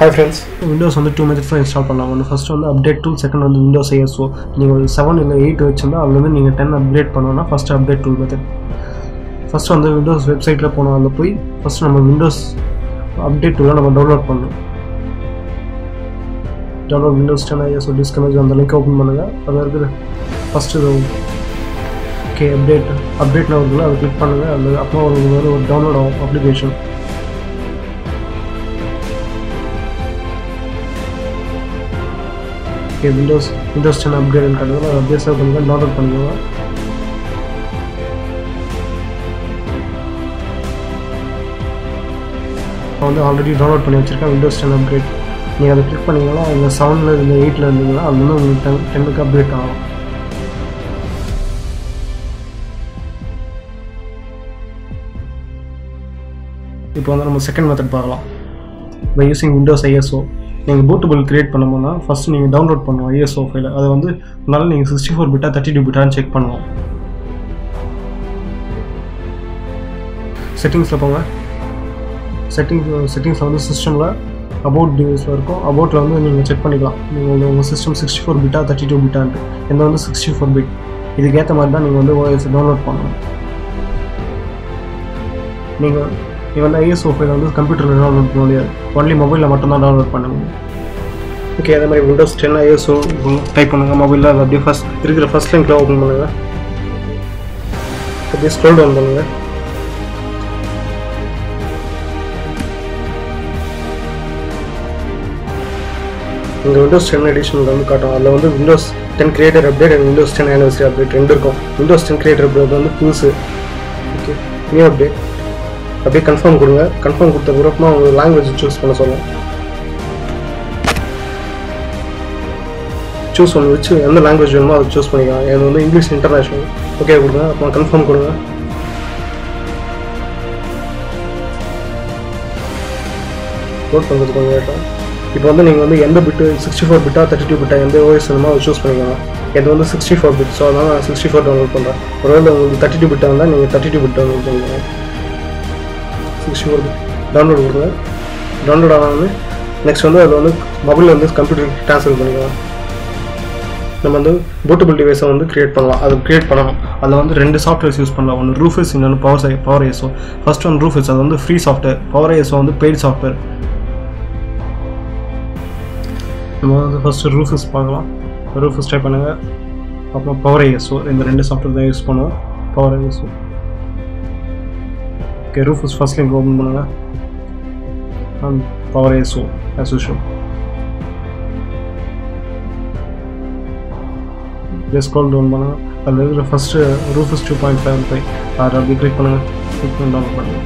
hi friends Windows வந்து two மெத்தட்ஸில் install பண்ணலாம் ஒன்று ஃபஸ்ட் வந்து அப்டேட் டூல் செகண்ட் வந்து விண்டோஸ் ஐஎஸ்ஓ நீங்கள் ஒரு செவன் இல்லை எயிட் வச்சிருந்தா அதுல வந்து நீங்கள் டென் அப்டேட் பண்ணணும்னா first update tool method first வந்து விண்டோஸ் வெப்சைட்டில் போனோம் அதில் போய் ஃபஸ்ட்டு நம்ம விண்டோஸ் அப்டேட் டூலை நம்ம டவுன்லோட் பண்ணணும் download Windows ten ISO disconnect அந்த லிங்க் ஓப்பன் பண்ணுங்கள் அதில் இருக்கிற ஃபஸ்ட்டு இது ஓகே அப்டேட் அப்டேட்னு வருதுல அதை கிளிக் பண்ணுங்கள் அது அப்புறம் உங்களுக்கு வந்து ஒரு டவுன்லோட் ஆகும் application okay Windows Windows ten upgrade காட்டுறது அதை அப்படியே சேவ் பண்ணுங்க டவுன்லோட் பண்ணிக்கோங்க நான் வந்து ஆல்ரெடி டவுன்லோட் பண்ணி வச்சுருக்கேன் விண்டோஸ் டென் அப்கிரேட் நீங்கள் அதை கிளிக் பண்ணிங்கன்னா இந்த செவனில் இல்லை எயிட்டில் இருந்தீங்கன்னா அது வந்து உங்களுக்கு டென் டென்னுக்கு அப்டேட் ஆகும் இப்போ வந்து நம்ம செகண்ட் மெத்தட் பார்க்கலாம் பை யூசிங் விண்டோஸ் ஐஎஸ்ஓ நீங்கள் பூட்டபிள் கிரியேட் பண்ணும்போது ஃபஸ்ட்டு நீங்கள் டவுன்லோட் பண்ணுவோம் ஐஎஸ்ஓ ஃபைல அதை வந்து அதனால நீங்கள் சிக்ஸ்டி ஃபோர் பிட்டா தேர்ட்டி டூ பிட்டான்னு செக் பண்ணுவோம் செட்டிங்ஸில் போங்க செட்டிங்ஸ் செட்டிங்ஸில் வந்து சிஸ்டமில் அபவுட் டிவைஸில் இருக்கும் அபவுட்டில் வந்து நீங்கள் செக் பண்ணிக்கலாம் நீங்கள் உங்கள் சிஸ்டம் சிக்ஸ்டி ஃபோர் பிட்டா தேர்ட்டி டூ பிட்டான்ட்டு எந்த வந்து சிக்ஸ்டி ஃபோர் பிட் இதுக்கேற்ற மாதிரி தான் நீங்கள் வந்து ஓஎஸ் டவுன்லோட் பண்ணணும் நீங்கள் நீங்கள் வந்து ஐஎஸ்ஓ ஃபைல் வந்து கம்ப்யூட்டரில் டவுன்லோட் பண்ண முடியாது ஒன்லி மொபைலில் மட்டும்தான் டவுன்லோட் பண்ண முடியும் ஓகே அதே மாதிரி விண்டோஸ் டென் ஐஎஸ்ஓ டைப் பண்ணுங்கள் மொபைலில் அது அப்படியே ஃபஸ்ட் இருக்கிற ஃபஸ்ட் லிங்க்கில் ஓப்பன் பண்ணுங்கள் அப்படியே ஸ்க்ரோல் டவுன் பண்ணுங்கள் இங்கே விண்டோஸ் டென் எடிஷனில் வந்து காட்டும் அதில் வந்து Windows ten creator update and Windows ten anniversary update ரெண்டு இருக்கும் விண்டோஸ் டென் கிரியேட்டர் அப்டேட் வந்து புதுசு ஓகே நியூ அப்டேட் அப்படியே கன்ஃபார்ம் கொடுங்க கன்ஃபார்ம் கொடுத்த பிறப்புமா உங்கள் லாங்குவேஜ் சூஸ் பண்ண சொல்லுவோம் சூஸ் பண்ணி வச்சு எந்த லாங்குவேஜ் வேணுமோ அதை சூஸ் பண்ணிக்கலாம் இது வந்து இங்கிலீஷ் இன்டர்நேஷ்னல் ஓகே கொடுங்க அப்புறம் கன்ஃபார்ம் கொடுங்க லோட் பண்ணுறது கொஞ்சம் லேட்டாக இப்போ வந்து நீங்கள் வந்து எந்த பிட்டு சிக்ஸ்டி ஃபோர் பிட்டா தேர்ட்டி டூ பிட்டா எந்த ஓஎஸ் வேணுமோ அதை சூஸ் பண்ணிக்கலாம் இது வந்து சிக்ஸ்டி ஃபோர் பிட் ஸோ அதனால் நான் சிக்ஸ்டி ஃபோர் டவுன்லோட் பண்ணுறேன் ஒருவேளை உங்களுக்கு தேர்ட்டி டூ பிட்டாக இருந்தால் நீங்கள் தேர்ட்டி டூ பிட் டவுன்லோட் பண்ணுங்கள் சிக்ஸ்டி ஃபோர் டவுன்லோட் கொடுங்க டவுன்லோட் ஆனாலும் நெக்ஸ்ட் வந்து அதில் வந்து மொபைலில் வந்து கம்ப்யூட்டர் ட்ரான்ஸ்ஃபர் பண்ணிக்கலாம் நம்ம வந்து போட்டபிள் டிவைஸை வந்து கிரியேட் பண்ணலாம் அது கிரியேட் பண்ணணும் அதில் வந்து ரெண்டு சாஃப்ட்வேர்ஸ் யூஸ் பண்ணலாம் ஒன்று ரூஃபஸ் இன்னொன்று பவர் சை Power ISO first one Rufus அது வந்து ஃப்ரீ சாஃப்ட்வேர் பவர் ஐஎஸ்ஓ வந்து பெய்ட் சாஃப்ட்வேர் நம்ம வந்து ஃபஸ்ட்டு ரூஃபஸ் பார்க்கலாம் ரூஃபஸ் ட்ரை பண்ணுங்கள் அப்புறம் பவர் ஐஎஸ்ஓ இந்த ரெண்டு சாஃப்ட்வேர் தான் யூஸ் பண்ணுவோம் Power ISO okay Rufus first link open பண்ணுங்கள் and Power ISO as usual அப்படியே ஸ்க்ரோல் டவுன் பண்ணுங்கள் அதில் இருக்கிற first Rufus two point five five அதை அப்படி கிளிக் பண்ணுங்கள் கிளிக் பண்ணி டவுன்லோட் பண்ணுங்கள்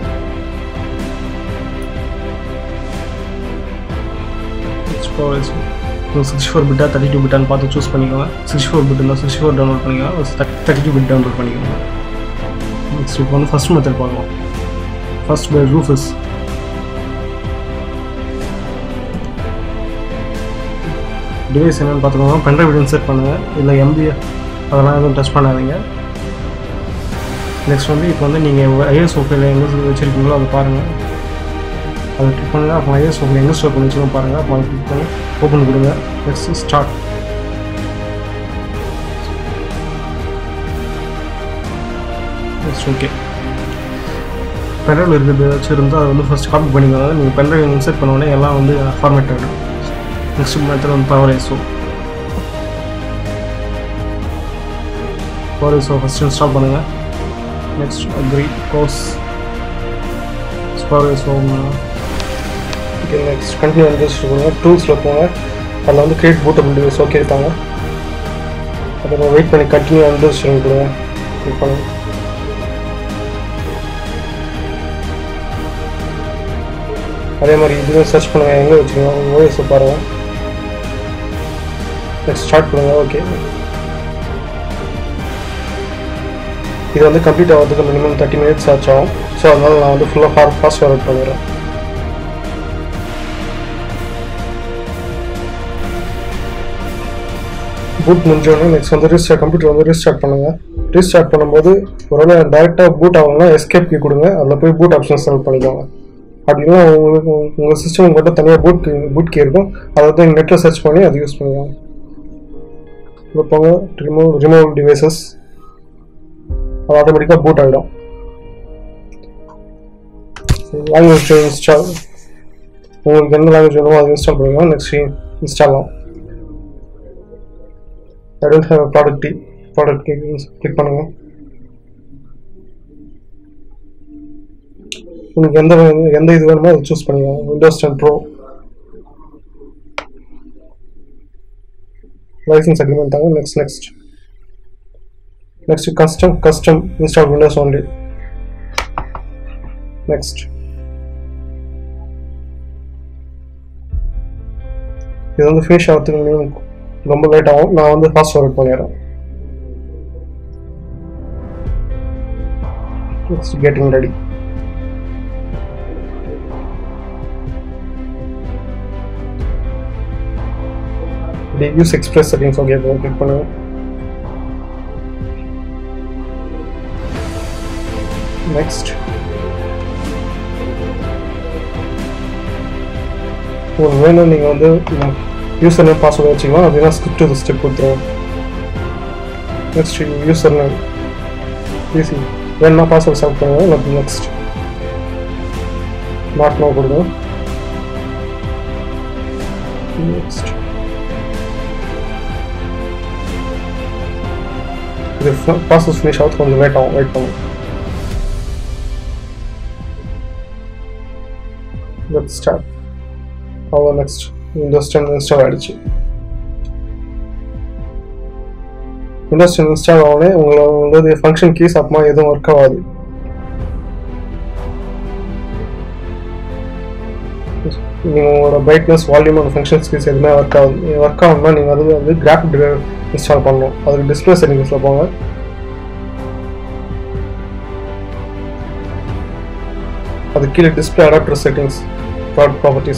பவர் ஐஎஸ்ஓ நீங்கள் சிக்ஸ்டி ஃபோர் பிட்டா தேர்ட்டி டூ பிட்டான்னு பார்த்து சூஸ் பண்ணிக்கோங்க சிக்ஸ்டி ஃபோர் பிட் இருந்தால் சிக்ஸ்டி ஃபோர் டவுன்லோட் பண்ணிக்கோங்க தேர்ட்டி டூ பிட் டவுன்லோட் பண்ணிக்கோங்க நெக்ஸ்ட் இப்போ வந்து ஃபஸ்ட் மெத்தட் பார்க்கலாம் ஃபர்ஸ்ட் பை ரூஃபஸ் டிவைஸ் என்னென்னு பார்த்துக்கோங்க பென்ட்ரைவ் இன்சர்ட் பண்ணுங்கள் இல்லை எம்பி அதெல்லாம் எதுவும் டச் பண்ணாதீங்க நெக்ஸ்ட் வந்து இப்போ வந்து நீங்கள் ஐஎஸ் ஓஃபைல எங்கே வச்சுருக்கீங்களோ அதை பாருங்கள் அதை கிளிக் பண்ணுங்கள் அப்புறம் ஐஎஸ் ஓஃபைல் எங்கே ஸ்டோர் பண்ணி வச்சுக்கோ பாருங்கள் அப்புறம் அதை கிளிக் பண்ணி ஓப்பன் கொடுங்க next start next okay pen drive இருக்கிறது ஏதாச்சும் இருந்தால் அதை வந்து ஃபஸ்ட் காப்பி பண்ணிக்கோங்க நீங்கள் பென்ட்ரைவ் இன்சர்ட் பண்ண உடனே எல்லாம் வந்து ஃபார்மேட் ஆகிடும் நெக்ஸ்ட் மெத்தட் வந்து Power ISO Power ISO first install பண்ணுங்கள் next agree course Power ISO okay next continue interest கொடுங்க டூல்ஸில் போங்க அதில் வந்து கிரியேட் பூட்டபிள் டிவைஸ் ஓகே இருப்பாங்க அப்புறம் வெயிட் பண்ணி கண்டினியூ இன்ட்ரெஸ்ட் கொடுங்க கிளிக் பண்ணுங்கள் அதே மாதிரி இதுவே சர்ச் பண்ணுங்கள் எங்கே வச்சுருக்கோம் ஓஎஸ் பாருங்கள் நெக்ஸ்ட் ஸ்டார்ட் பண்ணுங்கள் ஓகே இது வந்து கம்ப்ளீட் ஆகிறதுக்கு மினிமம் தேர்ட்டி மினிட்ஸ் ஆச்சு ஆகும் ஸோ அதனால் நான் வந்து ஃபுல்லாக ஃபார் ஃபாஸ்ட் ஃபார்வர்ட் பண்ணுறேன் பூட் முடிஞ்சோடனே நெக்ஸ்ட் வந்து ரீஸ்டார்ட் கம்ப்யூட்டர் வந்து ரீஸ்டார்ட் பண்ணுங்கள் ரீஸ்டார்ட் பண்ணும்போது ஒருவேளை டேரெக்டாக பூட் ஆகணும்னா எஸ்கேப் கீ கொடுங்க அதில் போய் பூட் ஆப்ஷன் செலக்ட் பண்ணிக்கோங்க அப்படின்னா உங்களுக்கு உங்கள் சிஸ்டம் மட்டும் தனியாக பூட் பூட் கே இருக்கும் அதை வந்து நெட்டில் சர்ச் பண்ணி அதை யூஸ் பண்ணிக்கலாம் இப்போ போங்க ரிமூவ் ரிமூவ் டிவைசஸ் அது ஆட்டோமேட்டிக்காக பூட் ஆகிடும் லாங்குவேஜ் இன்ஸ்டால் உங்களுக்கு எந்த லாங்குவேஜ் வேணுமோ அதை இன்ஸ்டால் பண்ணிக்கலாம் நெக்ஸ்ட் இன்ஸ்டால் ஆகும் I don't have product product click பண்ணுங்கள் உங்களுக்கு எந்த எந்த இது வேணுமோ அதை சூஸ் பண்ணிக்கலாம் Windows ten pro license agreement தாங்க next next next custom custom install Windows only next இது வந்து ஃபினிஷ் ஆகிறதுக்கு மினிமம் ரொம்ப லேட் ஆகும் நான் வந்து ஃபாஸ்ட் ஃபார்வர்ட் பண்ணிடுறேன் நெக்ஸ்ட் கெட்டிங் ரெடி இப்படி use express settings okay click பண்ணுங்க நெக்ஸ்ட் உங்களுக்கு வேணும் நீங்கள் வந்து யூசர் நேம் பாஸ்வேர்டு வச்சுக்கலாம் அப்படின்னா ஸ்கிப் டு ஸ்டெப் கொடுத்துருவோம் நெக்ஸ்ட் யூசர் நேம் ஈஸி வேணும்னா பாஸ்வேர்டு செலக்ட் பண்ணுங்க இல்லை நெக்ஸ்ட் நாட் நோ கொடுங்க நெக்ஸ்ட் இது ப்ராசஸ் ஃபினிஷ் ஆகுது கொஞ்சம் வெயிட் ஆகும் வெயிட் பண்ணுங்க லெட் ஸ்டார்ட் அவ்வளோ நெக்ஸ்ட் விண்டோஸ் டென் இன்ஸ்டால் ஆகிடுச்சு விண்டோஸ் டென் இன்ஸ்டால் ஆகவே உங்களோட உங்களது ஃபங்க்ஷன் கீஸ் அப்புறமா எதுவும் ஒர்க் ஆகாது நீங்கள் உங்களோட brightness volume and functions keys எதுவுமே ஒர்க் ஆகுது ஒர்க் ஆகணும்னா நீங்கள் அது வந்து கிராஃபிக் டிரைவர் இன்ஸ்டால் பண்ணணும் அதுக்கு டிஸ்பிளே செட்டிங்ஸில் போங்க அது கீழே display adapter settings product properties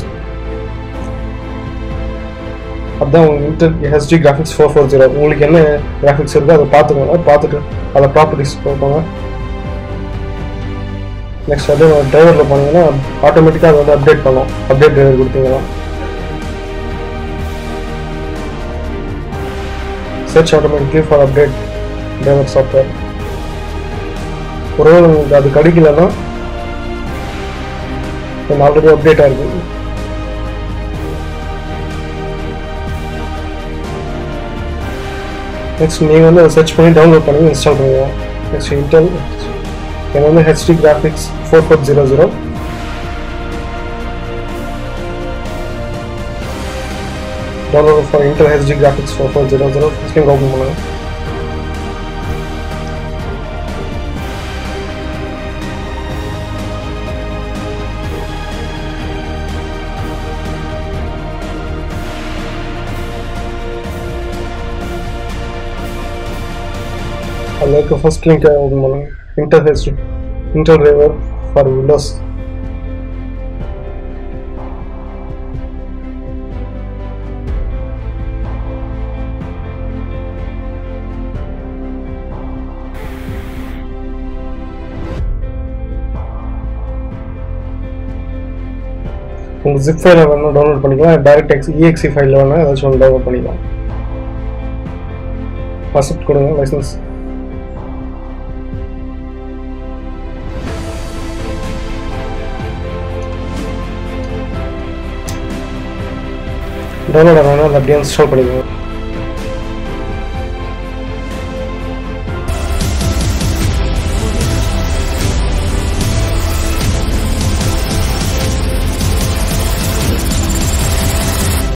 அதுதான் உங்களுக்கு Intel HD graphics four four zero உங்களுக்கு என்ன கிராஃபிக்ஸ் இருக்கோ அதை பார்த்துக்கோங்க பார்த்துட்டு அதை ப்ராப்பர்ட்டிஸ் போங்க நெக்ஸ்ட் வந்து டிரைவரில் போனீங்கன்னா ஆட்டோமேட்டிக்காக அதை வந்து அப்டேட் பண்ணும் அப்டேட் டிரைவர் கொடுத்தீங்கன்னா search automatically for update driver software ஒருவேளை உங்களுக்கு அது கிடைக்கலன்னா ஆல்ரெடி அப்டேட் ஆயிருக்கு நெக்ஸ்ட் நீங்கள் வந்து அதை சர்ச் பண்ணி டவுன்லோட் பண்ணி இன்ஸ்டால் பண்ணுங்க நெக்ஸ்ட் இன்டெல் எனக்கு வந்து HD graphics four four zero zero download for Intel HD graphics 4400 screen open பண்ணுங்க அதில் இருக்க ஃபர்ஸ்ட் லிங்க் ஓப்பன் பண்ணுங்க Intel HD Intel driver for Windows உங்கள் ஜிப் ஃபைலில் வேணும் டவுன்லோட் பண்ணிக்கலாம் டைரக்ட் எக்ஸ் இஎக்ஸி ஃபைலில் வேணால் ஏதாச்சும் ஒன்று டவுன்லோட் பண்ணிக்கலாம் அக்செப்ட் கொடுங்க லைசன்ஸ் டவுன்லோட் ஆகணும் அதை அப்படியே இன்ஸ்டால் பண்ணிக்கோங்க